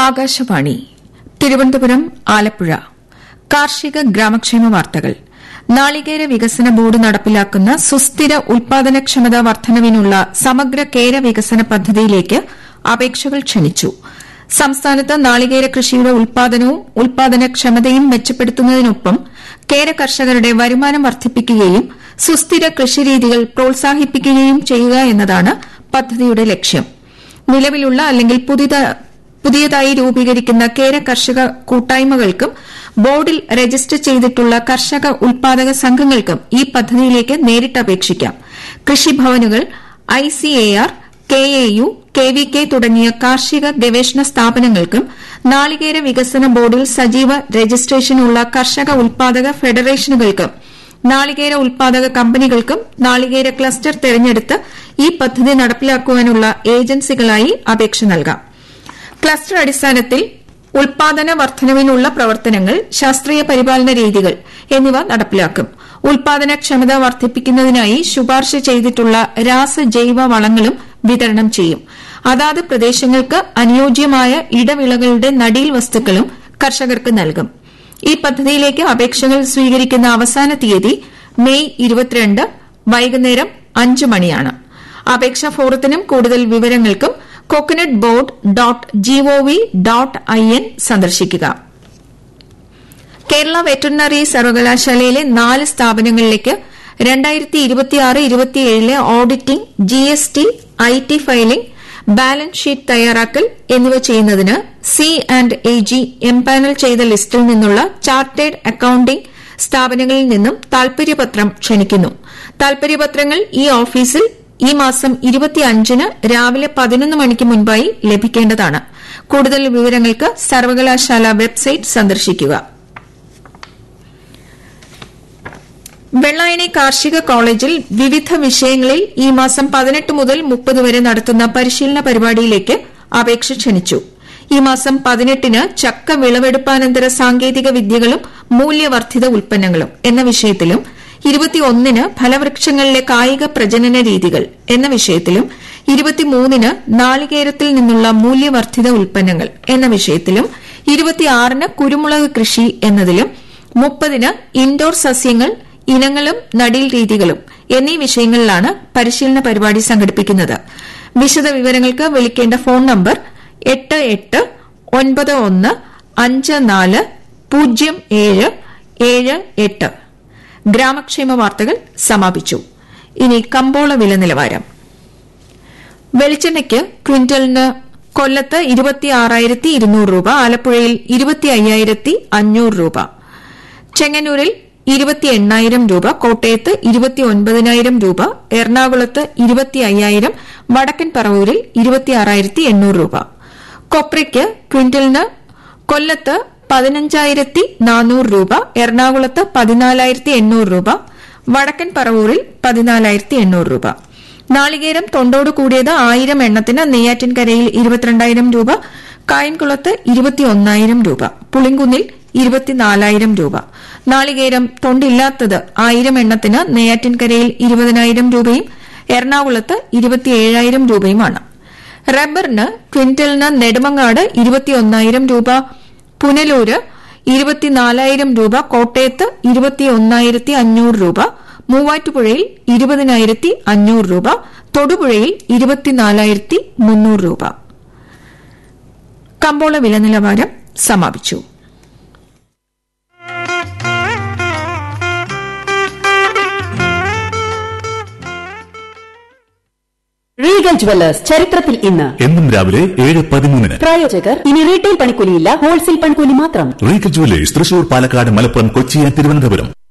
ആകാശവാണി തിരുവനന്തപുരം ആലപ്പുഴ കാർഷിക ഗ്രാമക്ഷേമ വാർത്തകൾ നാളികേര വികസന ബോർഡ് നടപ്പിലാക്കുന്ന സുസ്ഥിര ഉൽപാദനക്ഷമതാ വർധനവിനുള്ള സമഗ്ര കേര വികസന പദ്ധതിയിലേക്ക് അപേക്ഷകൾ ക്ഷണിച്ചു സംസ്ഥാനത്ത് നാളികേര കൃഷിയുടെ ഉൽപാദനവും ഉൽപാദനക്ഷമതയും മെച്ചപ്പെടുത്തുന്നതിനൊപ്പം കേര കർഷകരുടെ വരുമാനം വർദ്ധിപ്പിക്കുകയും സുസ്ഥിര കൃഷിരീതികൾ പ്രോത്സാഹിപ്പിക്കുകയും ചെയ്യുക എന്നതാണ് പദ്ധതിയുടെ ലക്ഷ്യം നിലവിലുള്ള അല്ലെങ്കിൽ പുതിയതായി രൂപീകരിക്കുന്ന കേര കർഷക കൂട്ടായ്മകൾക്കും ബോർഡിൽ രജിസ്റ്റർ ചെയ്തിട്ടുള്ള കർഷക ഉൽപാദക സംഘങ്ങൾക്കും ഈ പദ്ധതിയിലേക്ക് നേരിട്ട് അപേക്ഷിക്കാം കൃഷിഭവനുകൾ ഐസിഎആർ കെഎയു കെവികെ തുടങ്ങിയ കാർഷിക ഗവേഷണ സ്ഥാപനങ്ങൾക്കും നാളികേര വികസന ബോർഡിൽ സജീവ രജിസ്ട്രേഷനുള്ള കർഷക ഉൽപാദക ഫെഡറേഷനുകൾക്കും നാളികേര ഉൽപാദക കമ്പനികൾക്കും നാളികേര ക്ലസ്റ്റർ തെരഞ്ഞെടുത്ത് ഈ പദ്ധതി നടപ്പിലാക്കുവാനുള്ള ഏജൻസികളായി അപേക്ഷ നൽകാം ക്ലസ്റ്റർ അടിസ്ഥാനത്തിൽ ഉൽപാദന വർധനവിനുള്ള പ്രവർത്തനങ്ങൾ ശാസ്ത്രീയ പരിപാലന രീതികൾ എന്നിവ നടപ്പിലാക്കും ഉൽപാദനക്ഷമത വർദ്ധിപ്പിക്കുന്നതിനായി ശുപാർശ ചെയ്തിട്ടുള്ള രാസജൈവ വളങ്ങളും വിതരണം ചെയ്യും അതാത് പ്രദേശങ്ങൾക്ക് അനുയോജ്യമായ ഇടവിളകളുടെ നടീൽ വസ്തുക്കളും കർഷകർക്ക് നൽകും ഈ പദ്ധതിയിലേക്ക് അപേക്ഷകൾ സ്വീകരിക്കുന്ന അവസാന തീയതി മെയ് ഇരുപത്തിരണ്ട് വൈകുന്നേരം അഞ്ച് മണിയാണ് അപേക്ഷാ ഫോറത്തിനും കൂടുതൽ വിവരങ്ങൾക്കും coconut board dot GOV dot I N സന്ദർശിക്കുക കേരള വെറ്ററിനറി സർവകലാശാലയിലെ നാല് സ്ഥാപനങ്ങളിലേക്ക് രണ്ടായിരത്തി ഇരുപത്തിയാറ് ഇരുപത്തിയേഴിലെ auditing G S T I T filing balance sheet തയ്യാറാക്കൽ എന്നിവ ചെയ്യുന്നതിന് C and A G empanel ചെയ്ത ലിസ്റ്റിൽ നിന്നുള്ള ചാർട്ടേഡ് അക്കൌണ്ടിംഗ് സ്ഥാപനങ്ങളിൽ നിന്നും താൽപര്യപത്രം ക്ഷണിക്കുന്നു താൽപര്യപത്രങ്ങൾ ഈ ഓഫീസിൽ ഈ മാസം ഇരുപത്തിയഞ്ചിന് രാവിലെ പതിനൊന്ന് മണിക്ക് മുൻപായി ലഭിക്കേണ്ടതാണ് കൂടുതൽ വിവരങ്ങൾക്ക് സർവകലാശാല വെബ്സൈറ്റ് സന്ദർശിക്കുക വെള്ളായണി കാർഷിക കോളേജിൽ വിവിധ വിഷയങ്ങളിൽ ഈ മാസം പതിനെട്ട് മുതൽ മുപ്പത് വരെ നടത്തുന്ന പരിശീലന പരിപാടിയിലേക്ക് അപേക്ഷ ക്ഷണിച്ചു ഈ മാസം പതിനെട്ടിന് ചക്ക വിളവെടുപ്പാനന്തര സാങ്കേതിക വിദ്യകളും മൂല്യവർദ്ധിത ഉൽപ്പന്നങ്ങളും എന്ന വിഷയത്തിലും ഇരുപത്തിയൊന്നിന് ഫലവൃക്ഷങ്ങളിലെ കായിക പ്രജനന രീതികൾ എന്ന വിഷയത്തിലും ഇരുപത്തിമൂന്നിന് നാളികേരത്തിൽ നിന്നുള്ള മൂല്യവർദ്ധിത ഉൽപ്പന്നങ്ങൾ എന്ന വിഷയത്തിലും ഇരുപത്തിയാറിന് കുരുമുളക് കൃഷി എന്നതിലും മുപ്പതിന് ഇൻഡോർ സസ്യങ്ങൾ ഇനങ്ങളും നടീൽ രീതികളും എന്നീ വിഷയങ്ങളിലാണ് പരിശീലന പരിപാടി സംഘടിപ്പിക്കുന്നത് വിശദ വിവരങ്ങൾക്ക് വിളിക്കേണ്ട ഫോൺ നമ്പർ എട്ട് എട്ട് ഒൻപത് ഒന്ന് അഞ്ച് നാല് പൂജ്യം ഏഴ് ഏഴ് എട്ട് ഗ്രാമക്ഷേമ വാർത്തകൾ സമാപിച്ചു ഇനി കമ്പോള വില നിലവാരം വെളിച്ചെണ്ണയ്ക്ക് ക്വിന്റലിന് കൊല്ലത്ത് ഇരുപത്തിയാറായിരത്തി ഇരുന്നൂറ് രൂപ ആലപ്പുഴയിൽ ഇരുപത്തി അയ്യായിരത്തി അഞ്ഞൂറ് രൂപ ചെങ്ങന്നൂരിൽ ഇരുപത്തി എണ്ണായിരം രൂപ കോട്ടയത്ത് ഇരുപത്തി ഒൻപതിനായിരം രൂപ എറണാകുളത്ത് ഇരുപത്തി അയ്യായിരം വടക്കൻ പറവൂരിൽ ഇരുപത്തിയാറായിരത്തി എണ്ണൂറ് രൂപ കൊപ്രയ്ക്ക് ക്വിന്റലിന് കൊല്ലത്ത് പതിനഞ്ചായിരത്തി നാനൂറ് രൂപ എറണാകുളത്ത് പതിനാലായിരത്തി എണ്ണൂറ് രൂപ വടക്കൻ പറവൂരിൽ പതിനാലായിരത്തി എണ്ണൂറ് രൂപ നാളികേരം തൊണ്ടോട് കൂടിയത് ആയിരം എണ്ണത്തിന് നെയ്യാറ്റിൻകരയിൽ ഇരുപത്തിരണ്ടായിരം രൂപ കായംകുളത്ത് ഇരുപത്തിയൊന്നായിരം രൂപ പുളിങ്കുന്നിൽ ഇരുപത്തിനാലായിരം രൂപ നാളികേരം തൊണ്ടില്ലാത്തത് ആയിരം എണ്ണത്തിന് നെയ്യാറ്റിൻകരയിൽ ഇരുപതിനായിരം രൂപയും എറണാകുളത്ത് ഇരുപത്തിയേഴായിരം രൂപയുമാണ് റബ്ബറിന് ക്വിന്റലിന് നെടുമങ്ങാട് ഇരുപത്തിയൊന്നായിരം രൂപ പുനലൂര് ഇരുപത്തിനാലായിരം രൂപ കോട്ടയത്ത് ഇരുപത്തിയൊന്നായിരത്തി അഞ്ഞൂറ് രൂപ മൂവാറ്റുപുഴയിൽ ഇരുപതിനായിരത്തി അഞ്ഞൂറ് രൂപ തൊടുപുഴയിൽ ഇരുപത്തിനാലായിരത്തി മുന്നൂറ് രൂപ കമ്പോള വില നിലവാരം സമാപിച്ചു റീഗൽ ജുവല്ലേഴ്സ് ചരിത്രത്തിൽ ഇന്ന് എന്നും രാവിലെ ഏഴ് പതിമൂന്നിന് പ്രായോജകർ ഇനി റീറ്റെയിൽ പണിക്കൂലിയില്ല ഹോൾസെയിൽ പണിക്കൂലി മാത്രം റീഗൽ ജുവലേഴ്സ് തൃശൂർ പാലക്കാട് മലപ്പുറം കൊച്ചി തിരുവനന്തപുരം